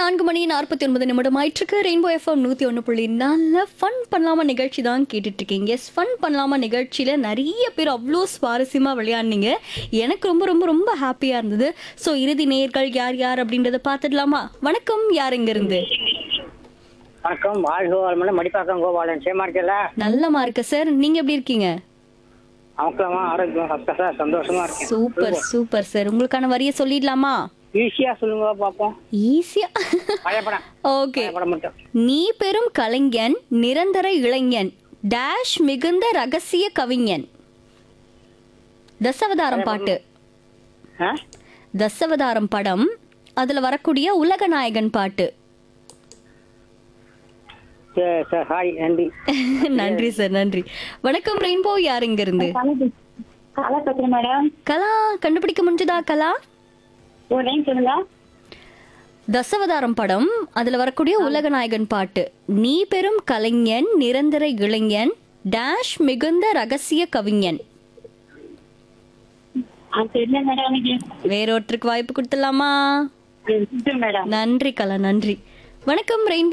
நான்கு மணி நாற்பத்தி ஒன்பது நிமிடம் ஆயிட்டிருக்கு ரெயின்போ எஃப்எம் நூற்றி ஒன்று புள்ளி நல்ல ஃபன் பண்ணலாமா நிகழ்ச்சி தான் கேட்டுட்டு இருக்கீங்க எஸ் ஃபன் பண்ணலாமா நிகழ்ச்சியில் நிறைய பேர் அவ்வளோ சுவாரஸ்யமாக விளையாடுனீங்க எனக்கு ரொம்ப ரொம்ப ரொம்ப ஹாப்பியாக இருந்தது ஸோ இறுதி நேயர்கள் யார் யார் அப்படின்றத பார்த்துடலாமா வணக்கம் யார் இருந்து வணக்கம் வாழ்க வாழ்மல மடிப்பாக்கம் கோபாலன் சேமா இருக்கல நல்லமா இருக்கு சார் நீங்கள் எப்படி இருக்கீங்க அவங்களமா ஆரோக்கியம் சந்தோஷமா சந்தோஷமா இருக்கேன் சூப்பர் சூப்பர் சார் உங்களுக்கான வரியை சொல்லிடலாமா ஈஸியா சொல்லுங்க பாப்போம் ஈஸியாக பழையப்படம் ஓகே பழையப்படம் மட்டும் நீ பெரும் கலைஞன் நிரந்தர இளைஞன் டேஷ் மிகுந்த ரகசிய கவிஞன் தசவதாரம் பாட்டு ஆ? தசவதாரம் படம் அதுல வரக்கூடிய உலக நாயகன் பாட்டு சரி, சரி, ஹாய் நன்றி நன்றி சார் நன்றி வணக்கம் ரெயின்போ யார் இங்க இருந்து கலா பேசுறேன் மேடம் கலா கண்டுபிடிக்க முடிஞ்சதா கலா ஒரு லைன் சொல்லுங்க தசவதாரம் படம் அதுல வரக்கூடிய உலக நாயகன் பாட்டு நீ பெரும் கலைஞன் நிரந்தர இளைஞன் டேஷ் மிகுந்த ரகசிய கவிஞன் அது தெரியல மேடம் எனக்கு வேறொருத்தருக்கு வாய்ப்பு கொடுத்துடலாமா மேடம் நன்றி கலா நன்றி வணக்கம் ரெயின்போ